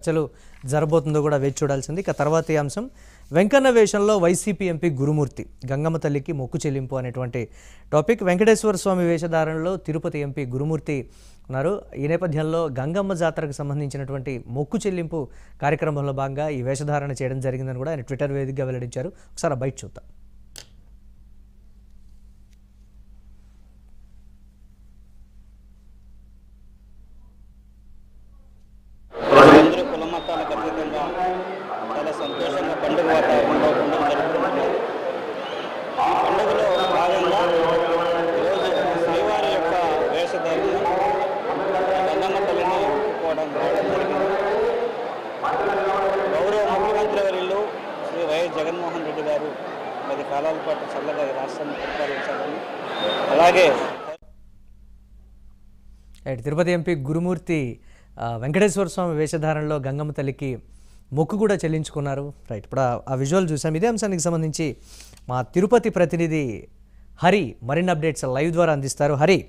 చర్చలు జరబోతుందో కూడా వేచి చూడాల్సింది ఇక తర్వాతి అంశం వెంకన్న వేషంలో వైసీపీ ఎంపీ గురుమూర్తి గంగమ్మ తల్లికి మొక్కు చెల్లింపు అనేటువంటి టాపిక్ వెంకటేశ్వర స్వామి వేషధారణలో తిరుపతి ఎంపీ గురుమూర్తి ఉన్నారు ఈ నేపథ్యంలో గంగమ్మ జాతరకు సంబంధించినటువంటి మొక్కు చెల్లింపు కార్యక్రమంలో భాగంగా ఈ వేషధారణ చేయడం జరిగిందని కూడా ఆయన ట్విట్టర్ వేదికగా వెల్లడించారు ఒకసారి ఆ బయట చూద్దాం అందరూ కుల మతాలకు అతీతంగా చాలా సంతోషంగా పండుగ వాతావరణంలో పండుగ జరుపుకుంటున్నారు ఈ పండుగలో భాగంగా ఈరోజు శ్రీవారి యొక్క వేషధారణ గంగమ్మ తల్లిని ఒప్పుకోవడం రావడం జరిగింది గౌరవ ముఖ్యమంత్రి వర్యులు శ్రీ వైఎస్ జగన్మోహన్ రెడ్డి గారు పది కాలాల పాటు చల్లగా ఈ రాష్ట్రాన్ని పరిపాలించాలని అలాగే రైట్ తిరుపతి ఎంపీ గురుమూర్తి ఆ, వెంకటేశ్వర స్వామి వేషధారణలో గంగమ్మ తల్లికి మొక్కు కూడా చెల్లించుకున్నారు రైట్ ఇప్పుడు ఆ- ఆ విజువల్ చూసాం ఇదే అంశానికి సంబంధించి మా తిరుపతి ప్రతినిధి హరి మరిన్ని అప్డేట్స్ లైవ్ ద్వారా అందిస్తారు హరి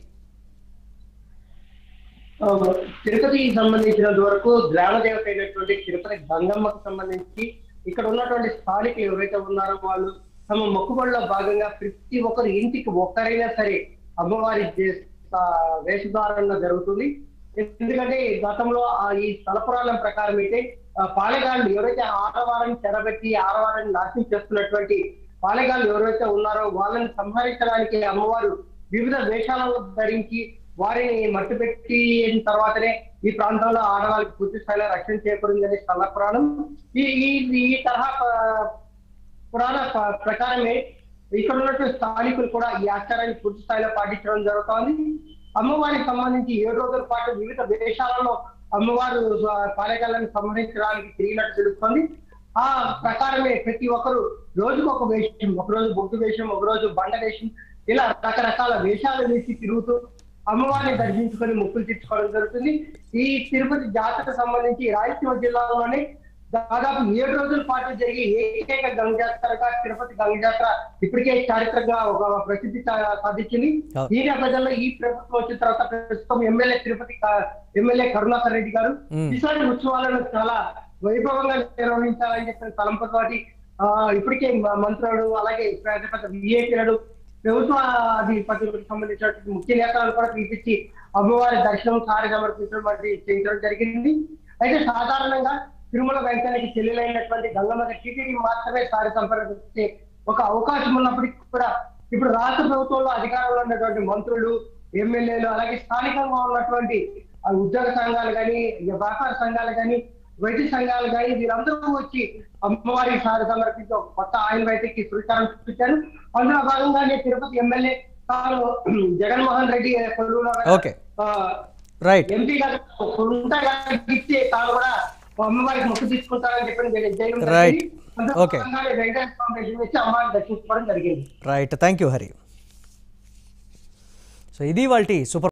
ఆ, తిరుపతికి సంబంధించినంత వరకు గ్రామ దేవత అయినటువంటి తిరుపతి గంగమ్మకు సంబంధించి ఇక్కడ ఉన్నటువంటి స్థానికులు ఎవరైతే ఉన్నారో వాళ్ళు తమ మొక్కుబడిలో భాగంగా ప్రతి ఒక్కరు ఇంటికి ఒక్కరైనా సరే అమ్మవారి దే- ఆ, వేషధారణ జరుగుతుంది ఎందుకంటే గతంలో ఆ ఈ స్థల పురాణం ప్రకారం అయితే ఆ, పాలెగాళ్ళు ఎవరైతే ఆడవారిని చెరబెట్టి ఆడవారిని నాశనం చేస్తున్నటువంటి పాలెగాళ్ళు ఎవరైతే ఉన్నారో వాళ్ళని సంహరించడానికి అమ్మవారు వివిధ వేషాలను ధరించి వారిని మట్టు పెట్టి తర్వాతనే ఈ ప్రాంతంలో ఆడవాళ్ళకి పూర్తి స్థాయిలో రక్షణ చేకూరిందని స్థల పురాణం ఈ ఈ ఈ తరహా ప- పురాణ ప- ప్రకారమే ఇక్కడ ఉన్నటువంటి స్థానికులు కూడా ఈ ఆచారాన్ని పూర్తి స్థాయిలో పాటించడం జరుగుతోంది అమ్మవారికి సంబంధించి ఏడు రోజుల పాటు వివిధ వేషాలలో అమ్మవారు ఆ, పాలకాలను సంహరించడానికి తిరిగినట్టు తెలుస్తోంది ఆ ప్రకారమే ప్రతి ఒక్కరు రోజుకు ఒక వేషం ఒక రోజు బొగ్గు వేషం ఒక రోజు బండ వేషం ఇలా రకరకాల వేషాలు వేసి తిరుగుతూ అమ్మవారిని దర్శించుకొని మొక్కులు తీర్చుకోవడం జరుగుతుంది ఈ తిరుపతి జాతరకు సంబంధించి రాయలసీమ జిల్లాలోనే దాదాపు ఏడు రోజుల పాటు జరిగే ఏకైక గంగ జాతరగా తిరుపతి గంగ జాతర ఇప్పటికే చారిత్రకంగా ఒక ప్రసిద్ధి సా- సాధించింది అవును. ఈ నేపథ్యంలో ఈ ప్రభుత్వం వచ్చిన తర్వాత ప్రస్తుతం ఎమ్మెల్యే తిరుపతి క- ఎమ్మెల్యే కరుణాకర్ రెడ్డి గారు మ్మ్. ఈసారి ఉత్సవాలను చాలా వైభవంగా నిర్వహించాలని చెప్పిన తలంపుతోటి ఆ, ఇప్పటికే మ- మంత్రులు అలాగే పెద్ద పెద్ద విఐపీలను ప్రభుత్వ అధిపతులకు సంబంధించినటువంటి ముఖ్య నేతలను కూడా పిలిపించి అమ్మవారి దర్శనం సారి సమర్పించడం వంటి చేయించడం జరిగింది అయితే సాధారణంగా తిరుమల వెంకన్నకి చెల్లెలైనటువంటి గంగమ్మ టీటీడీ మాత్రమే సారి సంప్రదించే ఒక అవకాశం ఉన్నప్పటికీ కూడా ఇప్పుడు రాష్ట్ర ప్రభుత్వంలో అధికారంలో ఉన్నటువంటి మంత్రులు ఎమ్మెల్యేలు అలాగే స్థానికంగా ఉన్నటువంటి ఆ ఉద్యోగ సంఘాలు కానీ వ్యాపార సంఘాలు కానీ వైద్య సంఘాలు కానీ వీరందరూ వచ్చి అమ్మవారి సారి సమర్పించి ఒక కొత్త ఆయిల్ వైద్యకి శ్రీకారం చుట్టారు అందులో భాగంగానే తిరుపతి ఎమ్మెల్యే తాను జగన్మోహన్ రెడ్డి కొలువులో ఓకే ఆ, రైట్ ఎంపీ గారు ఉంటా ఇచ్చి తాను కూడా అమ్మవారికి మొక్కు తీసుకుంటారని చెప్పి జైలు Right. Okay. వెంకటేశ్వర స్వామి దర్శనం ఇచ్చి అమ్మవారిని దర్శించుకోవడం జరిగింది right thank you Hari so ఇది వాళ్ళ సూపర్